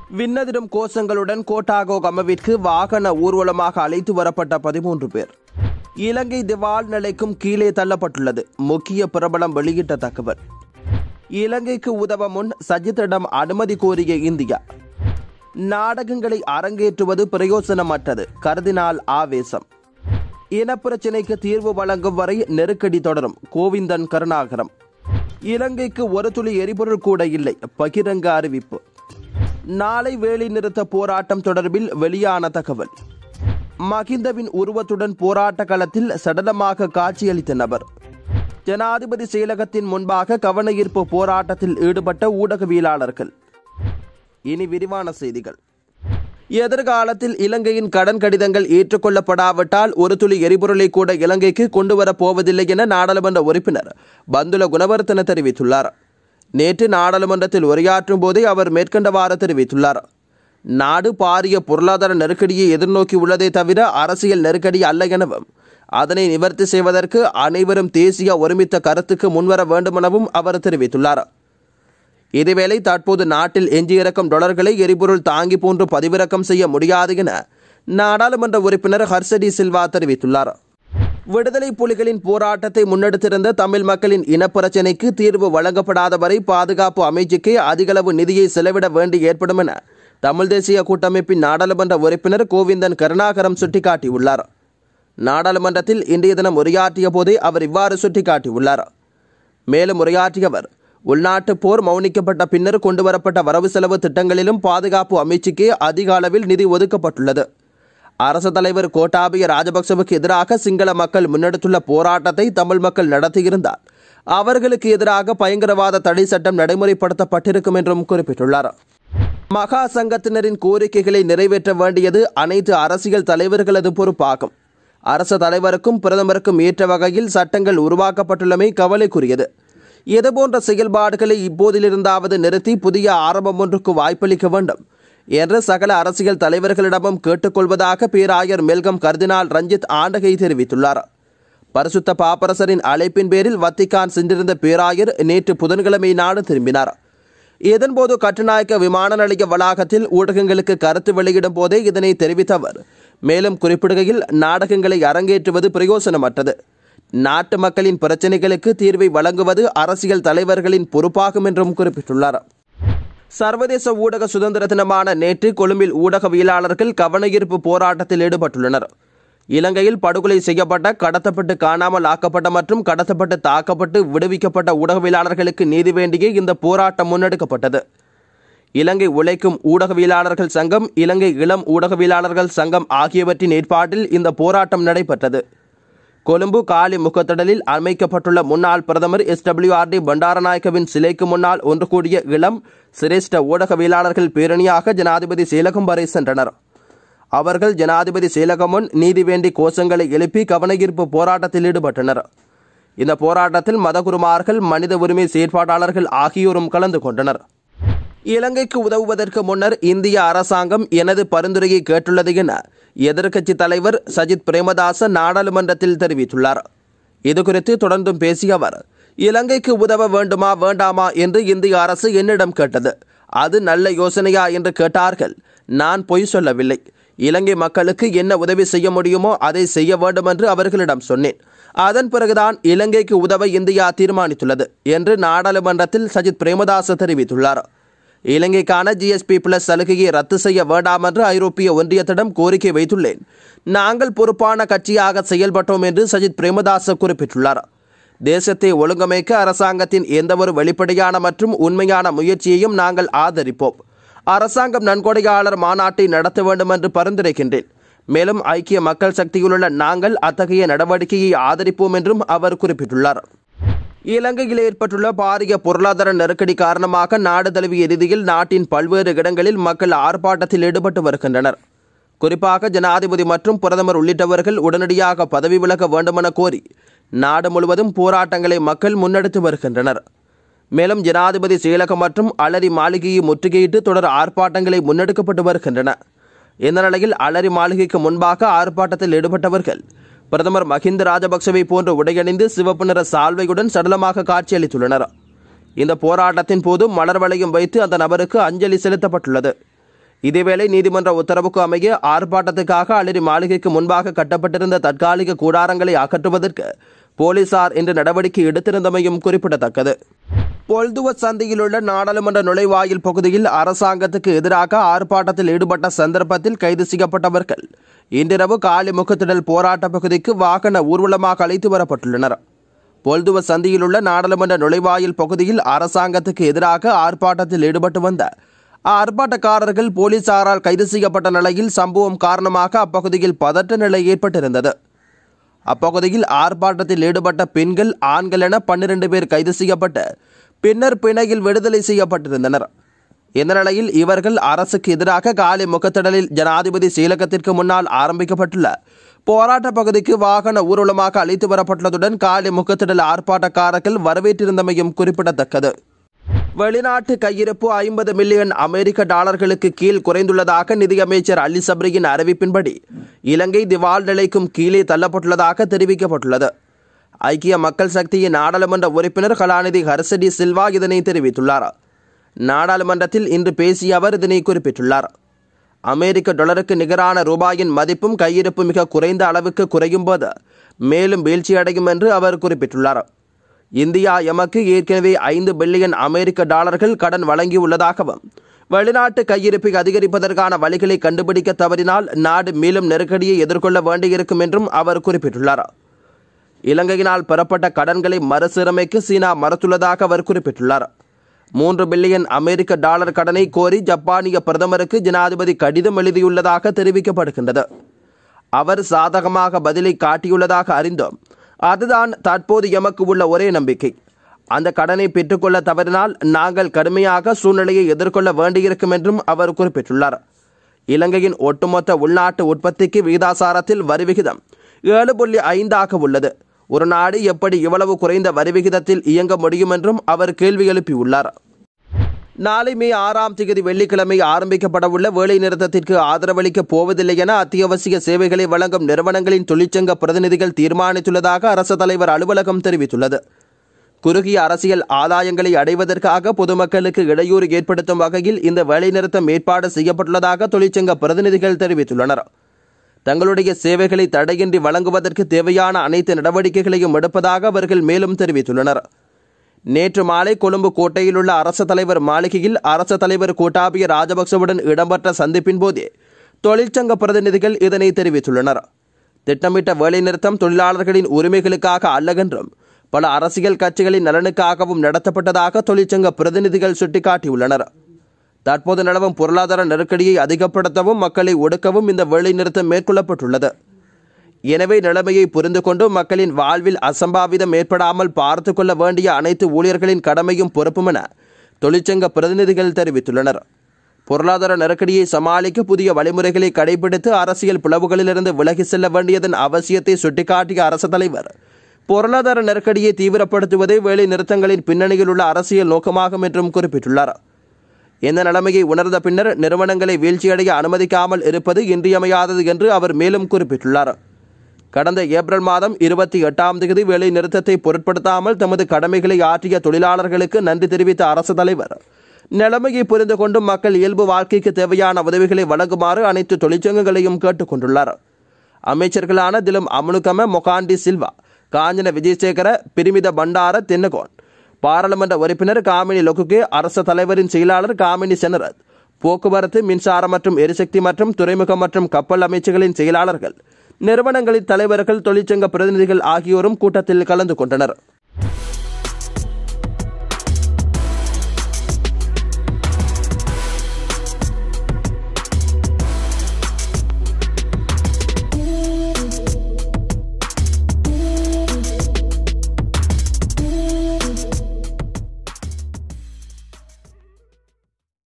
விண்ணதிரும் கோஷங்களுடன் கோட்டாகோ கமவிற்கு வாகன ஊர்வலமாக அழைத்து வரப்பட்ட பதிமூன்று பேர் இலங்கை திவால் நிலைக்கும் கீழே தள்ளப்பட்டுள்ளது முக்கிய பிரபலம் வெளியிட்ட தகவல் இலங்கைக்கு உதவ முன் சஜித்திடம் அனுமதி கோரிய இந்தியா நாடகங்களை அரங்கேற்றுவது பிரயோசனமற்றது கருதினால் ஆவேசம் இனப்பிரச்சினைக்கு தீர்வு வழங்கும் வரை நெருக்கடி தொடரும் கோவிந்தன் கருணாகரம் இலங்கைக்கு ஒரு துளி எரிபொருள் கூட இல்லை பகிரங்க அறிவிப்பு நாளை வேலை நிறுத்த போராட்டம் தொடர்பில் வெளியான தகவல் மகிந்தவின் உருவத்துடன் போராட்ட களத்தில் சடலமாக காட்சியளித்த நபர் ஜனாதிபதி செயலகத்தின் முன்பாக கவனஈர்ப்பு போராட்டத்தில் ஈடுபட்ட ஊடகவியலாளர்கள் இனி விரிவான செய்திகள் எதிர்காலத்தில் இலங்கையின் கடன் கடிதங்கள் ஏற்றுக்கொள்ளப்படாவிட்டால் ஒரு துளி எரிபொருளை கூட இலங்கைக்கு கொண்டு வரப் போவதில்லை என நாடாளுமன்ற உறுப்பினர் பந்துல குணவர்த்தன தெரிவித்துள்ளார் நேற்று நாடாளுமன்றத்தில் உரையாற்றும் போதே அவர் மேற்கண்டவாறு தெரிவித்துள்ளார் நாடு பாரிய பொருளாதார நெருக்கடியை எதிர்நோக்கி உள்ளதே தவிர அரசியல் நெருக்கடி அல்ல எனவும் அதனை நிவர்த்தி செய்வதற்கு அனைவரும் தேசிய ஒருமித்த கருத்துக்கு முன்வர வேண்டுமெனவும் அவர் தெரிவித்துள்ளார் இதேவேளை தற்போது நாட்டில் எஞ்சியிருக்கும் டாலர்களை எரிபொருள் தாங்கி போன்று பதிவிறக்கம் செய்ய முடியாது என நாடாளுமன்ற உறுப்பினர் ஹர்ஷடி சில்வா தெரிவித்துள்ளார் விடுதலை புலிகளின் போராட்டத்தை முன்னெடுத்திருந்த தமிழ் மக்களின் இனப்பிரச்சினைக்கு தீர்வு வழங்கப்படாத வரை பாதுகாப்பு அமைச்சுக்கே அதிகளவு நிதியை செலவிட வேண்டி ஏற்படும் என தமிழ் தேசிய கூட்டமைப்பின் நாடாளுமன்ற உறுப்பினர் கோவிந்தன் கருணாகரம் சுட்டிக்காட்டியுள்ளார் நாடாளுமன்றத்தில் இன்றைய தினம் உரையாற்றிய போதே அவர் இவ்வாறு சுட்டிக்காட்டியுள்ளார் மேலும் உரையாற்றிய அவர் உள்நாட்டு போர் மௌனிக்கப்பட்ட பின்னர் கொண்டுவரப்பட்ட வரவு செலவு திட்டங்களிலும் பாதுகாப்பு அமைச்சுக்கே அதிக அளவில் நிதி ஒதுக்கப்பட்டுள்ளது அரசு தலைவர் கோட்டாபய ராஜபக்சவுக்கு எதிராக சிங்கள மக்கள் முன்னெடுத்துள்ள போராட்டத்தை தமிழ் மக்கள் நடத்தியிருந்தால் அவர்களுக்கு எதிராக பயங்கரவாத தடை சட்டம் நடைமுறைப்படுத்தப்பட்டிருக்கும் என்றும் குறிப்பிட்டுள்ளார் மகா சங்கத்தினரின் கோரிக்கைகளை நிறைவேற்ற வேண்டியது அனைத்து அரசியல் தலைவர்களது பொறுப்பாகும் அரசு தலைவருக்கும் பிரதமருக்கும் ஏற்ற வகையில் சட்டங்கள் உருவாக்கப்பட்டுள்ளமை கவலைக்குரியது இதுபோன்ற செயல்பாடுகளை இப்போதிலிருந்தாவது நிறுத்தி புதிய ஆரம்பம் ஒன்றுக்கு வாய்ப்பளிக்க வேண்டும் என்று சகல அரசியல் தலைவர்களிடமும் கேட்டுக்கொள்வதாக பேராயர் மெல்கம் கர்தினால் ரஞ்சித் ஆண்டகை தெரிவித்துள்ளார் பரிசுத்த பாப்பரசரின் அழைப்பின் பேரில் வத்திக்கான் சென்றிருந்த பேராயர் நேற்று புதன்கிழமை நாடு திரும்பினார் இதன்போது கட்டுநாயக்க விமான நிலைய வளாகத்தில் ஊடகங்களுக்கு கருத்து வெளியிடும் போதே இதனை தெரிவித்த அவர் மேலும் குறிப்பிடுகையில் நாடகங்களை அரங்கேற்றுவது பிரயோசனமற்றது நாட்டு மக்களின் பிரச்சினைகளுக்கு தீர்வை வழங்குவது அரசியல் தலைவர்களின் பொறுப்பாகும் என்றும் குறிப்பிட்டுள்ளார் சர்வதேச ஊடக சுதந்திர தினமான நேற்று கொழும்பில் ஊடகவியலாளர்கள் கவனஈர்ப்பு போராட்டத்தில் ஈடுபட்டுள்ளனர் இலங்கையில் படுகொலை செய்யப்பட்ட கடத்தப்பட்டு காணாமல் ஆக்கப்பட்ட மற்றும் கடத்தப்பட்டு தாக்கப்பட்டு விடுவிக்கப்பட்ட ஊடகவியலாளர்களுக்கு நீதி வேண்டியே இந்த போராட்டம் முன்னெடுக்கப்பட்டது இலங்கை உழைக்கும் ஊடகவியலாளர்கள் சங்கம் இலங்கை இளம் ஊடகவியலாளர்கள் சங்கம் ஆகியவற்றின் ஏற்பாட்டில் இந்த போராட்டம் நடைபெற்றது கொழும்பு காலி முகத்திடலில் அமைக்கப்பட்டுள்ள முன்னாள் பிரதமர் எஸ் டபிள்யூஆர்டி பண்டாரநாயக்கவின் சிலைக்கு முன்னால் ஒன்று கூடிய இளம் சிரேஷ்ட ஊடகவியலாளர்கள் பேரணியாக ஜனாதிபதி செயலகம் வரை சென்றனர் அவர்கள் ஜனாதிபதி செயலகம் முன் நீதி வேண்டி கோஷங்களை எழுப்பி கவனஈர்ப்பு போராட்டத்தில் ஈடுபட்டனர் இந்த போராட்டத்தில் மதகுருமார்கள் மனித உரிமை செயற்பாட்டாளர்கள் ஆகியோரும் கலந்து கொண்டனர் இலங்கைக்கு உதவுவதற்கு முன்னர் இந்திய அரசாங்கம் எனது பரிந்துரையை கேட்டுள்ளது என எதிர்க்கட்சி தலைவர் சஜித் பிரேமதாச நாடாளுமன்றத்தில் தெரிவித்துள்ளார் இதுகுறித்து தொடர்ந்தும் பேசிய அவர் இலங்கைக்கு உதவ வேண்டுமா வேண்டாமா என்று இந்திய அரசு என்னிடம் கேட்டது அது நல்ல யோசனையா என்று கேட்டார்கள் நான் பொய் சொல்லவில்லை இலங்கை மக்களுக்கு என்ன உதவி செய்ய முடியுமோ அதை செய்ய வேண்டும் என்று அவர்களிடம் சொன்னேன் அதன் பிறகுதான் இலங்கைக்கு உதவ இந்தியா தீர்மானித்துள்ளது என்று நாடாளுமன்றத்தில் சஜித் பிரேமதாச தெரிவித்துள்ளார் இலங்கைக்கான ஜிஎஸ்பி பிளஸ் சலுகையை ரத்து செய்ய வேண்டாம் என்று ஐரோப்பிய ஒன்றியத்திடம் கோரிக்கை வைத்துள்ளேன் நாங்கள் பொறுப்பான கட்சியாக செயல்பட்டோம் என்று சஜித் பிரேமதாச குறிப்பிட்டுள்ளார் தேசத்தை ஒழுங்கமைக்க அரசாங்கத்தின் எந்தவொரு வெளிப்படையான மற்றும் உண்மையான முயற்சியையும் நாங்கள் ஆதரிப்போம் அரசாங்கம் நன்கொடையாளர் மாநாட்டை நடத்த வேண்டும் என்று பரிந்துரைக்கின்றேன் மேலும் ஐக்கிய மக்கள் சக்தியிலுள்ள நாங்கள் அத்தகைய நடவடிக்கையை ஆதரிப்போம் என்றும் அவர் குறிப்பிட்டுள்ளார் இலங்கையில் ஏற்பட்டுள்ள பாரிய பொருளாதார நெருக்கடி காரணமாக நாடு தழுவிய ரீதியில் நாட்டின் பல்வேறு இடங்களில் மக்கள் ஆர்ப்பாட்டத்தில் ஈடுபட்டு வருகின்றனர் குறிப்பாக ஜனாதிபதி மற்றும் பிரதமர் உள்ளிட்டவர்கள் உடனடியாக பதவி விலக வேண்டுமென கோரி நாடு முழுவதும் போராட்டங்களை மக்கள் முன்னெடுத்து வருகின்றனர் மேலும் ஜனாதிபதி செயலகம் மற்றும் அலரி மாளிகையை முற்றுகையிட்டு தொடர் ஆர்ப்பாட்டங்களை முன்னெடுக்கப்பட்டு வருகின்றன இந்த நிலையில் அலரி மாளிகைக்கு முன்பாக ஆர்ப்பாட்டத்தில் ஈடுபட்டவர்கள் பிரதமர் மஹிந்த ராஜபக்சவை போன்று உடையணிந்து சிவப்பு நிற சால்வையுடன் சடலமாக காட்சியளித்துள்ளனர் இந்த போராட்டத்தின் போது மலர் வளையம் வைத்து அந்த நபருக்கு அஞ்சலி செலுத்தப்பட்டுள்ளது இதேவேளை நீதிமன்ற உத்தரவுக்கு அமைய ஆர்ப்பாட்டத்துக்காக அலரி மாளிகைக்கு முன்பாக கட்டப்பட்டிருந்த தற்காலிக கூடாரங்களை அகற்றுவதற்கு போலீசார் இன்று நடவடிக்கை எடுத்திருந்தமையும் குறிப்பிடத்தக்கது பொல்துவ சந்தையில் உள்ள நாடாளுமன்ற நுழைவாயில் பகுதியில் அரசாங்கத்துக்கு எதிராக ஆர்ப்பாட்டத்தில் ஈடுபட்ட சந்தர்ப்பத்தில் கைது செய்யப்பட்டவர்கள் இன்றிரவு காலி முகத்திடல் போராட்ட பகுதிக்கு வாகன ஊர்வலமாக அழைத்து வரப்பட்டுள்ளனர் பொல்துவ சந்தியில் உள்ள நாடாளுமன்ற நுழைவாயில் பகுதியில் அரசாங்கத்துக்கு எதிராக ஆர்ப்பாட்டத்தில் ஈடுபட்டு வந்த ஆர்ப்பாட்டக்காரர்கள் போலீசாரால் கைது செய்யப்பட்ட நிலையில் சம்பவம் காரணமாக அப்பகுதியில் பதற்ற நிலை ஏற்பட்டிருந்தது அப்பகுதியில் ஆர்ப்பாட்டத்தில் ஈடுபட்ட பெண்கள் ஆண்கள் என பன்னிரண்டு பேர் கைது செய்யப்பட்டு பின்னர் பிணையில் விடுதலை செய்யப்பட்டிருந்தனர் இந்த நிலையில் இவர்கள் அரசுக்கு எதிராக காலி முகத்திடலில் ஜனாதிபதி செயலகத்திற்கு முன்னால் ஆரம்பிக்கப்பட்டுள்ள போராட்ட பகுதிக்கு வாகன ஊர்வலமாக அழைத்து வரப்பட்டுள்ளதுடன் காலி முகத்திடல் ஆர்ப்பாட்டக்காரர்கள் வரவேற்றிருந்தமையும் குறிப்பிடத்தக்கது வெளிநாட்டு கையிருப்பு ஐம்பது மில்லியன் அமெரிக்க டாலர்களுக்கு கீழ் குறைந்துள்ளதாக நிதியமைச்சர் அலி சப்ரியின் அறிவிப்பின்படி இலங்கை திவால் நிலைக்கும் கீழே தள்ளப்பட்டுள்ளதாக தெரிவிக்கப்பட்டுள்ளது ஐக்கிய மக்கள் சக்தியின் நாடாளுமன்ற உறுப்பினர் கலாநிதி ஹர்சடி சில்வா இதனை தெரிவித்துள்ளார் நாடாளுமன்றத்தில் இன்று பேசிய அவர் இதனை குறிப்பிட்டுள்ளார் அமெரிக்க டாலருக்கு நிகரான ரூபாயின் மதிப்பும் கையிருப்பு மிக குறைந்த அளவுக்கு குறையும் போது மேலும் வீழ்ச்சியடையும் என்று அவர் குறிப்பிட்டுள்ளார் இந்தியா எமக்கு ஏற்கனவே ஐந்து பில்லியன் அமெரிக்க டாலர்கள் கடன் வழங்கியுள்ளதாகவும் வெளிநாட்டு கையிருப்பை அதிகரிப்பதற்கான வழிகளை கண்டுபிடிக்க தவறினால் நாடு மேலும் நெருக்கடியை எதிர்கொள்ள வேண்டியிருக்கும் என்றும் அவர் குறிப்பிட்டுள்ளார் இலங்கையினால் பெறப்பட்ட கடன்களை மறுசீரமைக்க சீனா மறுத்துள்ளதாக அவர் குறிப்பிட்டுள்ளார் மூன்று பில்லியன் அமெரிக்க டாலர் கடனை கோரி ஜப்பானிய பிரதமருக்கு ஜனாதிபதி கடிதம் எழுதியுள்ளதாக தெரிவிக்கப்படுகின்றது அவர் சாதகமாக பதிலை காட்டியுள்ளதாக அறிந்தோம் அதுதான் தற்போது எமக்கு உள்ள ஒரே நம்பிக்கை அந்த கடனை பெற்றுக்கொள்ள தவறினால் நாங்கள் கடுமையாக சூழ்நிலையை எதிர்கொள்ள வேண்டியிருக்கும் என்றும் அவர் குறிப்பிட்டுள்ளார் இலங்கையின் ஒட்டுமொத்த உள்நாட்டு உற்பத்திக்கு விகிதாசாரத்தில் வரி விகிதம் ஏழு புள்ளி ஐந்தாக உள்ளது ஒரு நாடு எப்படி இவ்வளவு குறைந்த வரி விகிதத்தில் இயங்க முடியும் என்றும் அவர் கேள்வி எழுப்பியுள்ளார் நாளை மே ஆறாம் தேதி வெள்ளிக்கிழமை ஆரம்பிக்கப்படவுள்ள வேலை நிறுத்தத்திற்கு ஆதரவளிக்கப் போவதில்லை என அத்தியாவசிய சேவைகளை வழங்கும் நிறுவனங்களின் தொழிற்சங்க பிரதிநிதிகள் தீர்மானித்துள்ளதாக அரசு தலைவர் அலுவலகம் தெரிவித்துள்ளது குறுகிய அரசியல் ஆதாயங்களை அடைவதற்காக பொதுமக்களுக்கு இடையூறு ஏற்படுத்தும் வகையில் இந்த வேலைநிறுத்தம் ஏற்பாடு செய்யப்பட்டுள்ளதாக தொழிற்சங்க பிரதிநிதிகள் தெரிவித்துள்ளனர் தங்களுடைய சேவைகளை தடையின்றி வழங்குவதற்கு தேவையான அனைத்து நடவடிக்கைகளையும் எடுப்பதாக அவர்கள் மேலும் தெரிவித்துள்ளனர் நேற்று மாலை கொழும்பு கோட்டையில் உள்ள அரசு தலைவர் மாளிகையில் அரசு தலைவர் கோட்டாபிய ராஜபக்சவுடன் இடம்பெற்ற சந்திப்பின் போதே தொழிற்சங்க பிரதிநிதிகள் இதனை தெரிவித்துள்ளனர் திட்டமிட்ட வேலைநிறுத்தம் தொழிலாளர்களின் உரிமைகளுக்காக அல்லவென்றும் பல அரசியல் கட்சிகளின் நலனுக்காகவும் நடத்தப்பட்டதாக தொழிற்சங்க பிரதிநிதிகள் சுட்டிக்காட்டியுள்ளனர் தற்போது நிலவும் பொருளாதார நெருக்கடியை அதிகப்படுத்தவும் மக்களை ஒடுக்கவும் இந்த வேலைநிறுத்தம் மேற்கொள்ளப்பட்டுள்ளது எனவே நிலைமையை புரிந்து கொண்டு மக்களின் வாழ்வில் அசம்பாவிதம் ஏற்படாமல் பார்த்து கொள்ள வேண்டிய அனைத்து ஊழியர்களின் கடமையும் பொறுப்பும் என தொழிற்சங்க பிரதிநிதிகள் தெரிவித்துள்ளனர் பொருளாதார நெருக்கடியை சமாளிக்க புதிய வழிமுறைகளை கடைபிடித்து அரசியல் பிளவுகளிலிருந்து விலகி செல்ல வேண்டியதன் அவசியத்தை சுட்டிக்காட்டிய அரசு தலைவர் பொருளாதார நெருக்கடியை தீவிரப்படுத்துவதே வேலை நிறுத்தங்களின் பின்னணியில் உள்ள அரசியல் நோக்கமாகும் என்றும் குறிப்பிட்டுள்ளார் இந்த நிலைமையை உணர்ந்த பின்னர் நிறுவனங்களை வீழ்ச்சியடைய அனுமதிக்காமல் இருப்பது இன்றியமையாதது என்று அவர் மேலும் குறிப்பிட்டுள்ளார் கடந்த ஏப்ரல் மாதம் இருபத்தி எட்டாம் தேதி வேலை நிறுத்தத்தை பொருட்படுத்தாமல் தமது கடமைகளை ஆற்றிய தொழிலாளர்களுக்கு நன்றி தெரிவித்த அரசு தலைவர் நிலைமையை புரிந்து கொண்டு மக்கள் இயல்பு வாழ்க்கைக்கு தேவையான உதவிகளை வழங்குமாறு அனைத்து தொழிற்சங்கங்களையும் கேட்டுக்கொண்டுள்ளார் அமைச்சர்களான திலும் அமுனுகம மொகாண்டி சில்வா காஞ்சன விஜயசேகர பிரிமித பண்டார தென்னகோன் பாராளுமன்ற உறுப்பினர் காமினி லொகுகே அரசு தலைவரின் செயலாளர் காமினி செனரத் போக்குவரத்து மின்சாரம் மற்றும் எரிசக்தி மற்றும் துறைமுகம் மற்றும் கப்பல் அமைச்சுகளின் செயலாளர்கள் நிறுவனங்களின் தலைவர்கள் தொழிற்சங்க பிரதிநிதிகள் ஆகியோரும் கூட்டத்தில் கலந்து கொண்டனர்